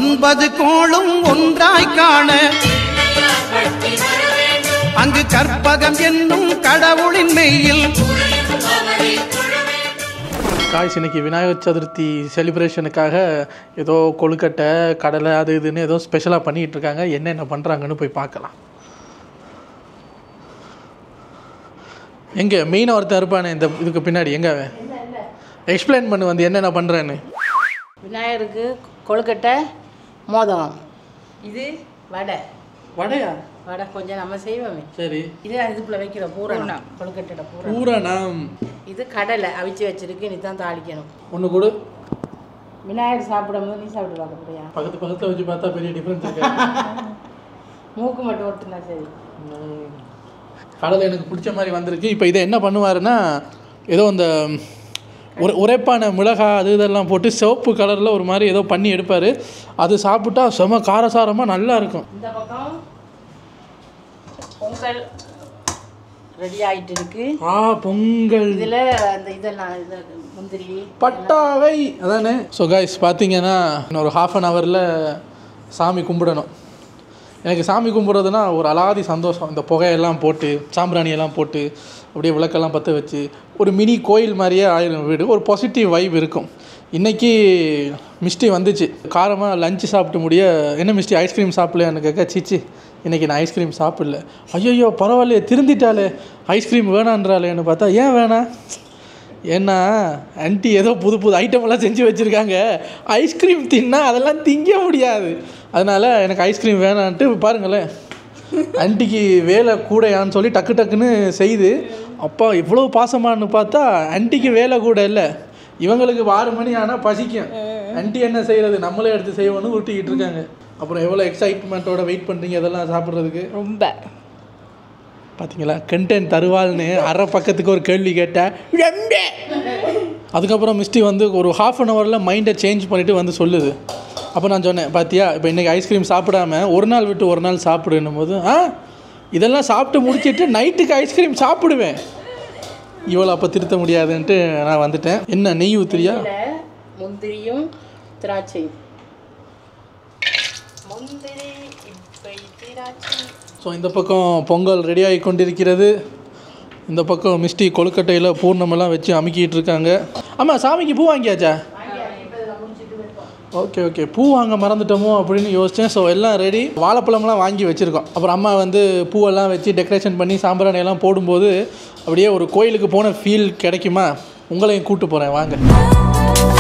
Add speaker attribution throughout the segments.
Speaker 1: ஒன்பது கோளும் ஒன்றாய் காண அங்கு கற்பகம் என்னும் கடவுளின் மெய்யில்
Speaker 2: காய்ஸ் இன்னைக்கு விநாயகர் சதுர்த்தி செலிப்ரேஷனுக்காக ஏதோ கொழுக்கட்டை கடலை அது இதுன்னு ஏதோ ஸ்பெஷலாக பண்ணிகிட்டு இருக்காங்க என்னென்ன பண்ணுறாங்கன்னு போய் பார்க்கலாம் எங்கே மெயினாக ஒருத்தன் இருப்பானே இந்த இதுக்கு பின்னாடி எங்கே அவன் எக்ஸ்பிளைன் பண்ணு வந்து என்னென்ன பண்ணுறேன்னு
Speaker 3: விநாயகருக்கு கொழுக்கட்டை மோதகம் இது வடை
Speaker 2: வடையா
Speaker 3: வடை கொஞ்சம் நம்ம செய்வோமே
Speaker 2: சரி
Speaker 3: இது இதுக்குள்ள வைக்கிற பூரணம் கொழுக்கட்டையோட பூரணம்
Speaker 2: பூரணம்
Speaker 3: இது கடலை அவிச்சு வச்சிருக்கு நீ தான் தாளிக்கணும்
Speaker 2: ஒன்று கூட
Speaker 3: விநாயகர் சாப்பிடும்போது நீ சாப்பிட்டு பார்க்க போறியா
Speaker 2: பக்கத்து பக்கத்தில் வச்சு பார்த்தா பெரிய டிஃப்ரென்ஸ் இருக்கு
Speaker 3: மூக்கு மட்டும் ஒட்டுனா சரி
Speaker 2: ம். கடலை எனக்கு பிடிச்ச மாதிரி வந்திருக்கு இப்போ இதை என்ன பண்ணுவாருன்னா ஏதோ இந்த உர உரைப்பான மிளகாய் அது இதெல்லாம் போட்டு சிவப்பு கலரில் ஒரு மாதிரி ஏதோ பண்ணி எடுப்பார் அது சாப்பிட்டா செம காரசாரமாக நல்லா இருக்கும்
Speaker 3: இந்த பக்கம் பொங்கல் ரெடி ஆயிட்டு இருக்கு
Speaker 2: ஆ பொங்கல்
Speaker 3: இதுல அந்த இதெல்லாம் இது முந்திரி
Speaker 2: பட்டாவை அதானே ஸோ கைஸ் பார்த்தீங்கன்னா இன்னொரு ஹாஃப் அன் ஹவரில் சாமி கும்பிடணும் எனக்கு சாமி கும்பிட்றதுனா ஒரு அலாதி சந்தோஷம் இந்த புகையெல்லாம் போட்டு சாம்பிராணி எல்லாம் போட்டு அப்படியே விளக்கெல்லாம் பற்ற வச்சு ஒரு மினி கோயில் மாதிரியே ஆயிரும் வீடு ஒரு பாசிட்டிவ் வைப் இருக்கும் இன்றைக்கி மிஸ்டி வந்துச்சு காரமாக லஞ்சு சாப்பிட்டு முடிய என்ன மிஸ்டி ஐஸ்கிரீம் சாப்பிடலையான்னு கேட்க சிச்சி இன்றைக்கி நான் ஐஸ்கிரீம் சாப்பிடல ஐயோ பரவாயில்லையே திருந்திட்டாலே ஐஸ்கிரீம் வேணான்றாளேன்னு பார்த்தா ஏன் வேணாம் ஏன்னா ஆன்ட்டி ஏதோ புது புது ஐட்டமெல்லாம் செஞ்சு வச்சுருக்காங்க ஐஸ்கிரீம் தின்னா அதெல்லாம் திங்க முடியாது அதனால் எனக்கு ஐஸ்கிரீம் வேணான்ட்டு பாருங்களேன் ஆன்ட்டிக்கு வேலை கூடையான்னு சொல்லி டக்கு டக்குன்னு செய்து அப்பா இவ்வளோ பாசமானு பார்த்தா ஆன்ட்டிக்கு வேலை கூட இல்லை இவங்களுக்கு ஆறு மணி ஆனால் பசிக்கும் ஆன்ட்டி என்ன செய்கிறது நம்மளே எடுத்து செய்வோன்னு ஊட்டிக்கிட்டு இருக்காங்க அப்புறம் எவ்வளோ எக்ஸைட்மெண்ட்டோட வெயிட் பண்ணுறீங்க இதெல்லாம் சாப்பிட்றதுக்கு
Speaker 3: ரொம்ப
Speaker 2: பார்த்தீங்களா கண்டென்ட் தருவாள்னு அரை பக்கத்துக்கு ஒரு கேள்வி கேட்டேன் ரொம்ப அதுக்கப்புறம் மிஸ்டி வந்து ஒரு ஹாஃப் அன் ஹவரில் மைண்டை சேஞ்ச் பண்ணிவிட்டு வந்து சொல்லுது அப்போ நான் சொன்னேன் பாத்தியா இப்போ இன்றைக்கி ஐஸ்கிரீம் சாப்பிடாம ஒரு நாள் விட்டு ஒரு நாள் சாப்பிடுன்னும் போது ஆ இதெல்லாம் சாப்பிட்டு முடிச்சிட்டு நைட்டுக்கு ஐஸ்கிரீம் சாப்பிடுவேன் இவளை அப்போ திருத்த முடியாதுன்ட்டு நான் வந்துட்டேன் என்ன நெய் ஊத்துறியா
Speaker 3: இதுல முந்திரியும் திராட்சையும் முந்திரி இப்பை திராட்சை
Speaker 2: ஸோ இந்த பக்கம் பொங்கல் ரெடியாகி கொண்டிருக்கிறது இந்த பக்கம் மிஸ்டி கொழுக்கட்டையில் பூர்ணமெல்லாம் வச்சு அமுக்கிட்டு இருக்காங்க ஆமாம் சாமிக்கு பூ வாங்கியாச்சா ஓகே ஓகே பூ வாங்க மறந்துட்டோமோ அப்படின்னு யோசித்தேன் ஸோ எல்லாம் ரெடி வாழைப்பழம்லாம் வாங்கி வச்சுருக்கோம் அப்புறம் அம்மா வந்து பூவெல்லாம் வச்சு டெக்கரேஷன் பண்ணி சாம்பிராணி எல்லாம் போடும்போது அப்படியே ஒரு கோயிலுக்கு போன ஃபீல் கிடைக்குமா உங்களையும் கூட்டு போகிறேன் வாங்க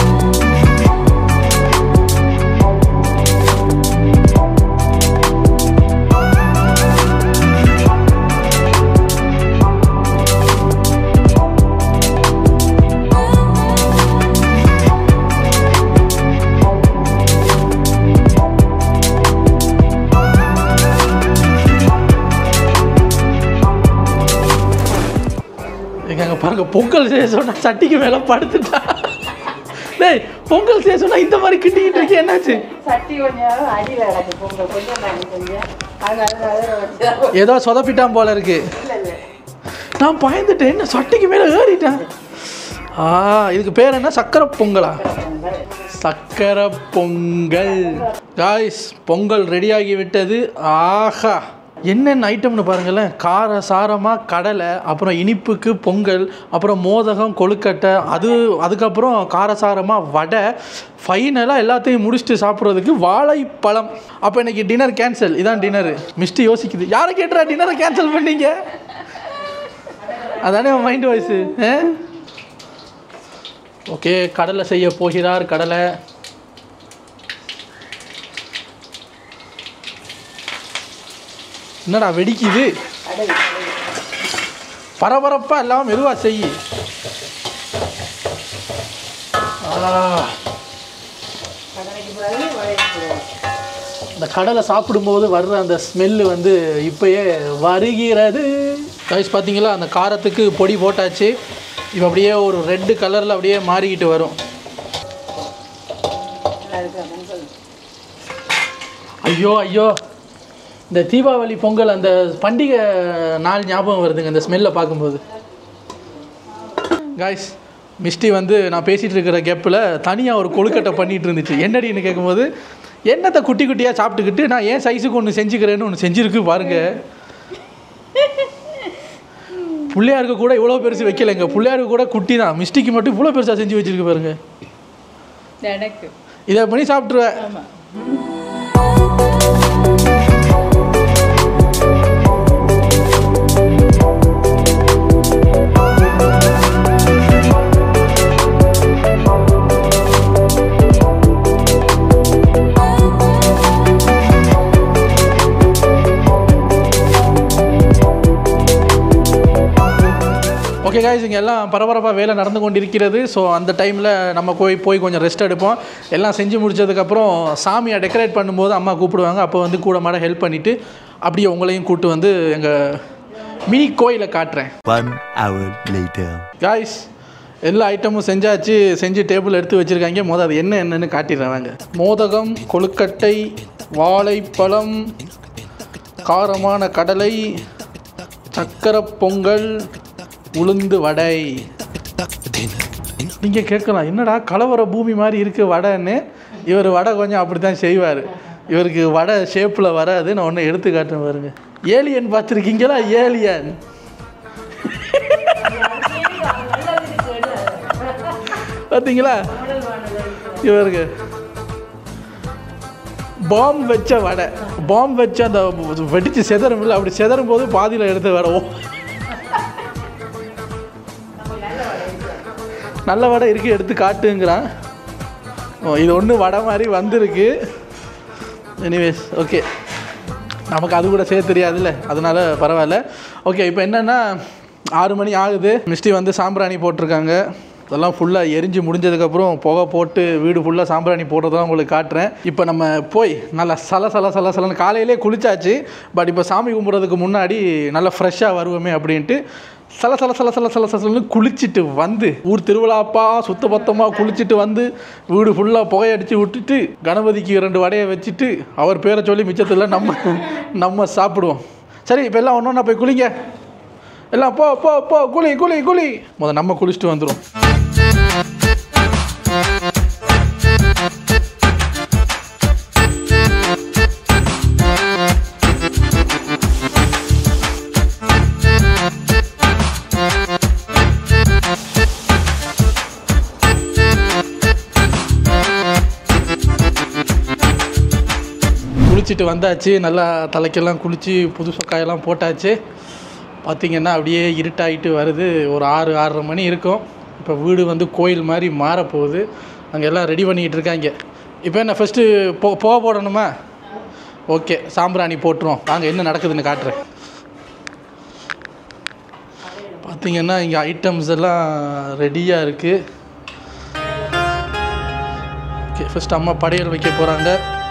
Speaker 2: எங்க அங்கே பாருங்க பொங்கல் செய்ய சொன்னா சட்டிக்கு மேலே படுத்துட்டா டேய் பொங்கல் செய்ய சொன்னா இந்த மாதிரி கிட்டிக்கிட்டு இருக்கே என்னாச்சு
Speaker 3: சட்டி கொஞ்சம் அடியில் கிடக்கு பொங்கல் கொஞ்சம் நாங்கள் கொஞ்சம் அதனால அதில் வச்சு
Speaker 2: ஏதோ சொதப்பிட்டான் போல இருக்கு
Speaker 3: இல்லை இல்லை
Speaker 2: நான் பயந்துட்டேன் என்ன சட்டிக்கு மேலே ஏறிட்டேன் ஆ இதுக்கு பேர் என்ன சக்கரை பொங்கலா சக்கரை பொங்கல் காய்ஸ் பொங்கல் ரெடியாகி விட்டது ஆஹா என்னென்ன ஐட்டம்னு பாருங்களேன் கார சாரமாக கடலை அப்புறம் இனிப்புக்கு பொங்கல் அப்புறம் மோதகம் கொழுக்கட்டை அது அதுக்கப்புறம் காரசாரமாக வடை ஃபைனலாக எல்லாத்தையும் முடிச்சுட்டு சாப்பிட்றதுக்கு வாழைப்பழம் அப்போ இன்னைக்கு டின்னர் கேன்சல் இதான் டின்னரு மிஸ்டி யோசிக்குது யாரை கேட்டுறா டின்னரை கேன்சல் பண்ணீங்க அதானே மைண்ட் வாய்ஸு ஓகே கடலை செய்ய போகிறார் கடலை என்னடா வெடிக்குது பரபரப்பாக இல்லாமல் மெதுவாக செய் ஆ,
Speaker 3: கடலைக்கு பிறகு வளையல் போடுவோம்
Speaker 2: இந்த கடலை சாப்பிடும்போது வர்ற அந்த ஸ்மெல்லு வந்து இப்பயே வருகிறது கைஸ் பார்த்தீங்களா அந்த காரத்துக்கு பொடி போட்டாச்சு இப்போ அப்படியே ஒரு ரெட்டு கலரில் அப்படியே மாறிக்கிட்டு வரும்
Speaker 3: நல்லா இருக்கு அப்படின்னு சொல்லு
Speaker 2: ஐயோ ஐயோ இந்த தீபாவளி பொங்கல் அந்த பண்டிகை நாள் ஞாபகம் வருதுங்க இந்த ஸ்மெல்லை பார்க்கும்போது காய்ஸ் மிஸ்டி வந்து நான் பேசிகிட்டு இருக்கிற கேப்பில் தனியாக ஒரு கொழுக்கட்டை பண்ணிகிட்டு இருந்துச்சு என்னடின்னு கேட்கும்போது என்னத்தை குட்டி குட்டியாக சாப்பிட்டுக்கிட்டு நான் ஏன் சைஸுக்கு ஒன்று செஞ்சுக்கிறேன்னு ஒன்று செஞ்சுருக்கு பாருங்க பிள்ளையாருக்கு கூட இவ்வளோ பெருசு வைக்கலைங்க பிள்ளையாருக்கு கூட குட்டி தான் மிஸ்டிக்கு மட்டும் இவ்வளோ பெருசாக செஞ்சு வச்சிருக்கு பாருங்க
Speaker 3: எனக்கு
Speaker 2: இதை பண்ணி சாப்பிட்ருவேன்
Speaker 3: ஆமாம்
Speaker 2: ஓகே காய்ஸ் இங்கே எல்லாம் பரபரப்பாக வேலை நடந்து கொண்டிருக்கிறது ஸோ அந்த டைமில் நம்ம போய் போய் கொஞ்சம் ரெஸ்ட் எடுப்போம் எல்லாம் செஞ்சு முடிச்சதுக்கப்புறம் சாமியை டெக்கரேட் பண்ணும்போது அம்மா கூப்பிடுவாங்க அப்போ வந்து கூட மாட ஹெல்ப் பண்ணிவிட்டு அப்படியே உங்களையும் கூப்பிட்டு வந்து எங்கள் மினி கோயிலை காட்டுறேன்
Speaker 4: One hour later.
Speaker 2: காய்ஸ் எல்லா ஐட்டமும் செஞ்சாச்சு செஞ்சு டேபிள் எடுத்து வச்சுருக்காங்க மொதல் அது என்ன என்னன்னு காட்டிடுறேன் வாங்க மோதகம் கொழுக்கட்டை வாழைப்பழம் காரமான கடலை சக்கரை பொங்கல் உளுந்து வடை நீங்கள் கேட்கலாம் என்னடா கலவர பூமி மாதிரி இருக்குது வடைன்னு இவர் வடை கொஞ்சம் அப்படி தான் செய்வார் இவருக்கு வடை ஷேப்பில் வராது நான் ஒன்று எடுத்து காட்டுறேன் பாருங்க ஏலியன் பார்த்துருக்கீங்களா ஏலியன் பார்த்தீங்களா இவருக்கு பாம்பு வச்ச வடை பாம்பு வச்ச அந்த வெடிச்சு செதறும் இல்லை அப்படி செதறும் போது பாதியில் எடுத்து வரவும் நல்ல வடை இருக்குது எடுத்து காட்டுங்கிறான் ஓ இது ஒன்று வடை மாதிரி வந்திருக்கு எனிவேஸ் ஓகே நமக்கு அது கூட செய்ய தெரியாதுல்ல அதனால பரவாயில்ல ஓகே இப்போ என்னென்னா ஆறு மணி ஆகுது மிஸ்டி வந்து சாம்பிராணி போட்டிருக்காங்க அதெல்லாம் ஃபுல்லாக எரிஞ்சு முடிஞ்சதுக்கப்புறம் புகை போட்டு வீடு ஃபுல்லாக சாம்பிராணி போடுறதெல்லாம் உங்களுக்கு காட்டுறேன் இப்போ நம்ம போய் நல்லா சல சல சல சலன்னு காலையிலே குளிச்சாச்சு பட் இப்போ சாமி கும்பிட்றதுக்கு முன்னாடி நல்லா ஃப்ரெஷ்ஷாக வருவோமே அப்படின்ட்டு சல சல சல சல சல சலன்னு குளிச்சுட்டு வந்து ஊர் திருவிழாப்பா சுத்த பத்தமாக குளிச்சுட்டு வந்து வீடு ஃபுல்லாக புகையடிச்சு விட்டுட்டு கணபதிக்கு ரெண்டு வடையை வச்சுட்டு அவர் பேரை சொல்லி மிச்சத்தில் நம்ம நம்ம சாப்பிடுவோம் சரி இப்போ எல்லாம் ஒன்று ஒன்றா போய் குளிங்க எல்லாம் போ போ போ குளி குளி குளி முத நம்ம குளிச்சுட்டு வந்துடும் குளிச்சுட்டு வந்தாச்சு நல்லா தலைக்கெல்லாம் குளித்து புது சொக்காயெல்லாம் போட்டாச்சு பார்த்திங்கன்னா அப்படியே இருட்டாயிட்டு வருது ஒரு ஆறு ஆறரை மணி இருக்கும் இப்போ வீடு வந்து கோயில் மாதிரி மாறப்போகுது அங்கே எல்லாம் ரெடி பண்ணிக்கிட்டு இருக்காங்க இப்போ என்ன ஃபஸ்ட்டு போ போக போடணுமா ஓகே சாம்பிராணி போட்டுருவோம் வாங்க என்ன நடக்குதுன்னு காட்டுறேன் பார்த்தீங்கன்னா இங்கே ஐட்டம்ஸ் எல்லாம் ரெடியாக இருக்குது ஓகே ஃபஸ்ட் அம்மா படையல் வைக்க போகிறாங்க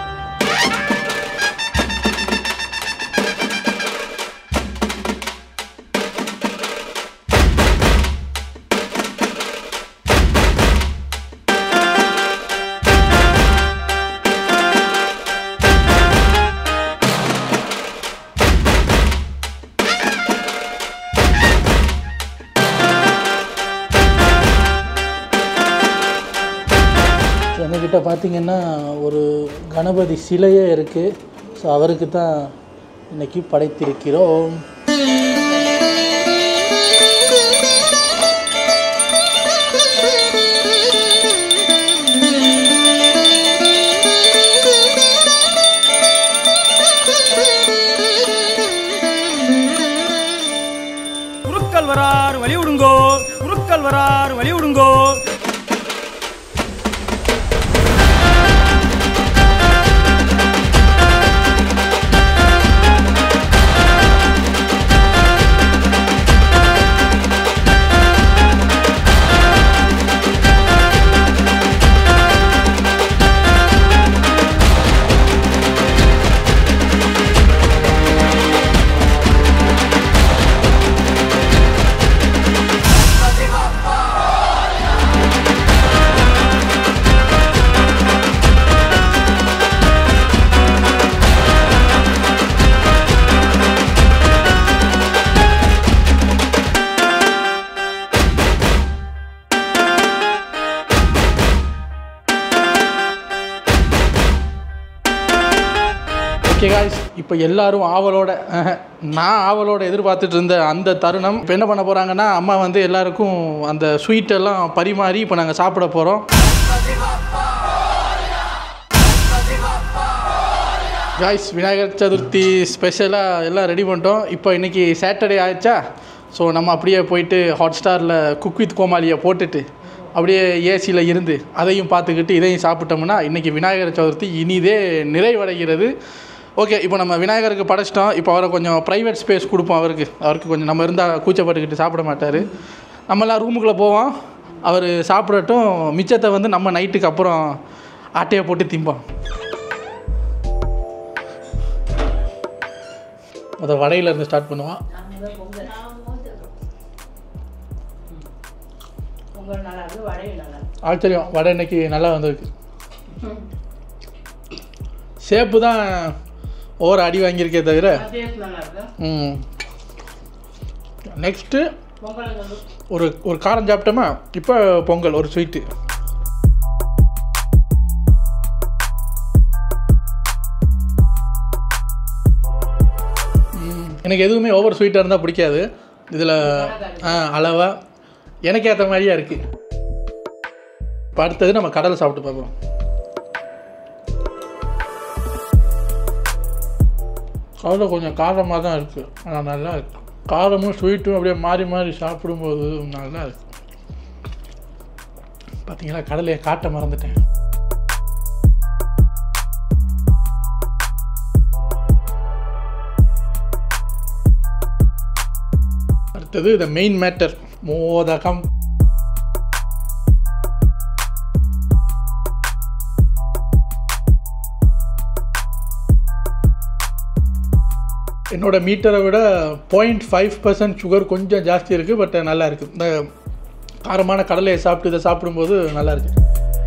Speaker 2: எங்ககிட்ட பார்த்தீங்கன்னா ஒரு கணபதி சிலையே இருக்குது ஸோ அவருக்கு தான் இன்னைக்கு படைத்திருக்கிறோம்
Speaker 5: குருக்கள் வரார் வழி விடுங்கோ குருக்கள் வரார் வழி விடுங்கோ
Speaker 2: ஓகே காய்ஸ் இப்போ எல்லாரும் ஆவலோட அஹ், நான் ஆவலோட எதிர்பார்த்துட்டு இருந்த அந்த தருணம் இப்போ என்ன பண்ண போகிறாங்கன்னா அம்மா வந்து எல்லாருக்கும் அந்த ஸ்வீட் எல்லாம் பரிமாறி இப்போ நாங்கள் சாப்பிட போகிறோம் காய்ஸ் விநாயகர் சதுர்த்தி ஸ்பெஷலாக எல்லாம் ரெடி பண்ணிட்டோம் இப்போ இன்றைக்கி சாட்டர்டே ஆயிடுச்சா ஸோ நம்ம அப்படியே போயிட்டு ஹாட் ஸ்டாரில் குக் வித் கோமாளியை போட்டுட்டு அப்படியே ஏசியில் இருந்து அதையும் பார்த்துக்கிட்டு இதையும் சாப்பிட்டோம்னா இன்றைக்கி விநாயகர் சதுர்த்தி இனிதே நிறைவடைகிறது ஓகே இப்போ நம்ம விநாயகருக்கு படைச்சிட்டோம் இப்போ அவரை கொஞ்சம் ப்ரைவேட் ஸ்பேஸ் கொடுப்போம் அவருக்கு அவருக்கு கொஞ்சம் நம்ம இருந்தால் கூச்சப்பட்டுக்கிட்டு சாப்பிட மாட்டார் நம்மளாம் ரூமுக்குள்ளே போவோம் அவர் சாப்பிடட்டும் மிச்சத்தை வந்து நம்ம நைட்டுக்கு அப்புறம் ஆட்டையை போட்டு திம்போம் அதை வடையில இருந்து ஸ்டார்ட் பண்ணுவான்
Speaker 3: பொங்கல் நல்லா இருக்கு வடையும் நல்லா இருக்கு
Speaker 2: ஆச்சரியம் வடை இன்னைக்கு நல்லா வந்திருக்கு ஷேப்பு தான் ஓவர் அடி வாங்கியிருக்கே தவிர
Speaker 3: டேஸ்ட் நல்லா இருக்கு
Speaker 2: ம் நெக்ஸ்ட்டு
Speaker 3: பொங்கல் வந்து
Speaker 2: ஒரு ஒரு காரம் சாப்பிட்டோமா இப்போ பொங்கல் ஒரு ஸ்வீட்டு எனக்கு எதுவுமே ஓவர் ஸ்வீட்டாக இருந்தால் பிடிக்காது இதில் அளவாக எனக்கு ஏற்ற மாதிரியா இருக்குது இப்போ அடுத்தது நம்ம கடலை சாப்பிட்டு பார்ப்போம் கடலை கொஞ்சம் காரமாக தான் இருக்குது ஆனால் நல்லா இருக்கு காரமும் ஸ்வீட்டும் அப்படியே மாறி மாறி சாப்பிடும்போது நல்லா இருக்கு பார்த்தீங்களா கடலையை காட்ட மறந்துட்டேன் அடுத்தது த மெயின் மேட்டர் மோதகம் என்னோட மீட்டரை விட பாயிண்ட் ஃபைவ் பர்சன்ட் சுகர் கொஞ்சம் ஜாஸ்தி இருக்குது பட் நல்லா இருக்குது இந்த காரமான கடலையை சாப்பிட்டு இதை சாப்பிடும்போது நல்லா இருக்கு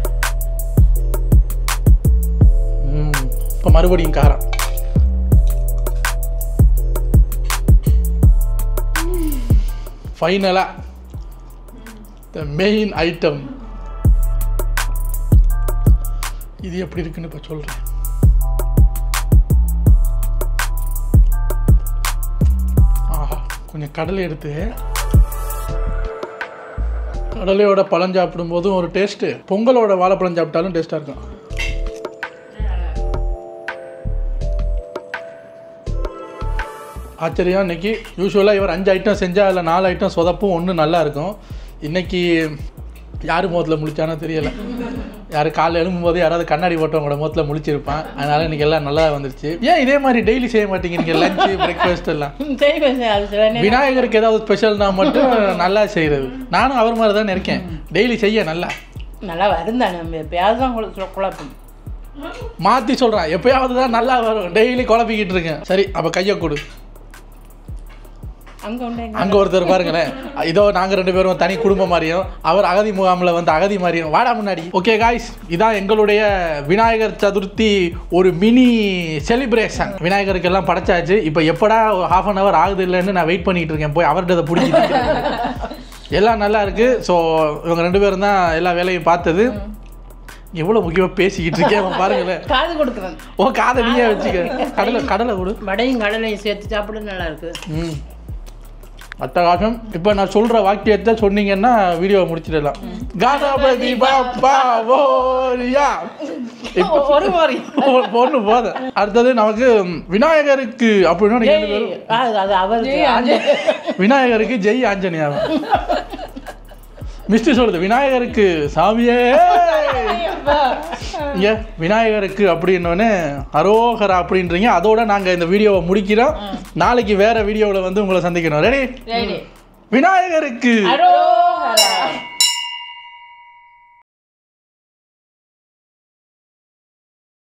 Speaker 2: இப்போ மறுபடியும் காரம் ஃபைனலாக த மெயின் ஐட்டம் இது எப்படி இருக்குன்னு இப்போ சொல்கிறேன் ஆஹா கொஞ்சம் கடலை எடுத்து கடலையோட பழம் சாப்பிடும் போதும் ஒரு டேஸ்ட்டு பொங்கலோட வாழைப்பழம் சாப்பிட்டாலும் டேஸ்ட்டாக இருக்கும் ஆச்சரியம் இன்னைக்கு யூஸ்வலாக இவர் அஞ்சு ஐட்டம் செஞ்சால் அதில் நாலு ஐட்டம் சொதப்பும் ஒன்று நல்லா இருக்கும் இன்னைக்கு யார் முகத்தில் முழிச்சானோ தெரியல யார் காலைல எழும்பும்போது யாராவது கண்ணாடி போட்டவங்களோட முகத்தில் முழிச்சிருப்பான் அதனால இன்னைக்கு எல்லாம் நல்லா வந்துருச்சு ஏன் இதே மாதிரி டெய்லி செய்ய மாட்டீங்க நீங்கள் லஞ்சு பிரேக்ஃபாஸ்ட் எல்லாம்
Speaker 3: செய்வேன் அது சில நேரம்
Speaker 2: விநாயகருக்கு ஏதாவது ஸ்பெஷல்னா மட்டும் நல்லா செய்கிறது நானும் அவர் மாதிரி தான் இருக்கேன் டெய்லி செய்ய நல்லா
Speaker 3: நல்லா வருந்தானே நம்ம எப்பயாவது தான் குழ- குழப்பம்
Speaker 2: மாற்றி சொல்கிறேன் எப்பயாவது தான் நல்லா வரும் டெய்லி குழப்பிக்கிட்டு இருக்கேன் சரி அப்போ கையை கொடு
Speaker 3: அங்கே உண்டு இங்க
Speaker 2: அங்கே ஒருத்தர் பாருங்களேன் இதோ நாங்கள் ரெண்டு பேரும் தனி குடும்பம் மாதிரியும் அவர் அகதி முகாமில் வந்து அகதி மாதிரியும் வாடா முன்னாடி ஓகே காய்ஸ் இதான் எங்களுடைய விநாயகர் சதுர்த்தி ஒரு மினி செலிப்ரேஷன் விநாயகருக்கு எல்லாம் படைச்சாச்சு இப்போ எப்படா ஒரு ஹாஃப் அன் ஹவர் ஆகுது இல்லைன்னு நான் வெயிட் பண்ணிட்டு இருக்கேன் போய் அவர்கிட்ட அதை பிடிச்சி எல்லாம் நல்லா இருக்கு ஸோ இவங்க ரெண்டு பேரும் தான் எல்லா வேலையும் பார்த்தது எவ்வளோ முக்கியமாக பேசிக்கிட்டு இருக்கேன் அவன் பாருங்களேன்
Speaker 3: காது கொடுக்குறேன்
Speaker 2: ஓ காதை நீயே வச்சுக்க கடலை கடலை கொடு
Speaker 3: வடையும் கடலையும் சேர்த்து சாப்பிட நல்லா இருக்கு
Speaker 2: ம் அட்டகாசம் இப்போ நான் சொல்கிற வாக்கியத்தை சொன்னீங்கன்னா வீடியோவை முடிச்சிடலாம் கணபதி பாப்பா ஓரியா இப்போ
Speaker 3: ஒரு மாதிரி
Speaker 2: பொண்ணு போத அடுத்தது நமக்கு விநாயகருக்கு அப்படின்னா நீங்க ரெண்டு பேரும்
Speaker 3: அது அது அவருக்கு
Speaker 2: விநாயகருக்கு ஜெய் ஆஞ்சநேயா மிஸ்டி சொல்லுது விநாயகருக்கு சாமியே இங்க விநாயகருக்கு அப்படின்னோடனே அரோகரா அப்படின்றீங்க அதோட நாங்கள் இந்த வீடியோவை முடிக்கிறோம் நாளைக்கு வேற வீடியோவில் வந்து உங்களை சந்திக்கணும் ரெடி
Speaker 3: ரெடி
Speaker 2: விநாயகருக்கு
Speaker 3: அரோகரா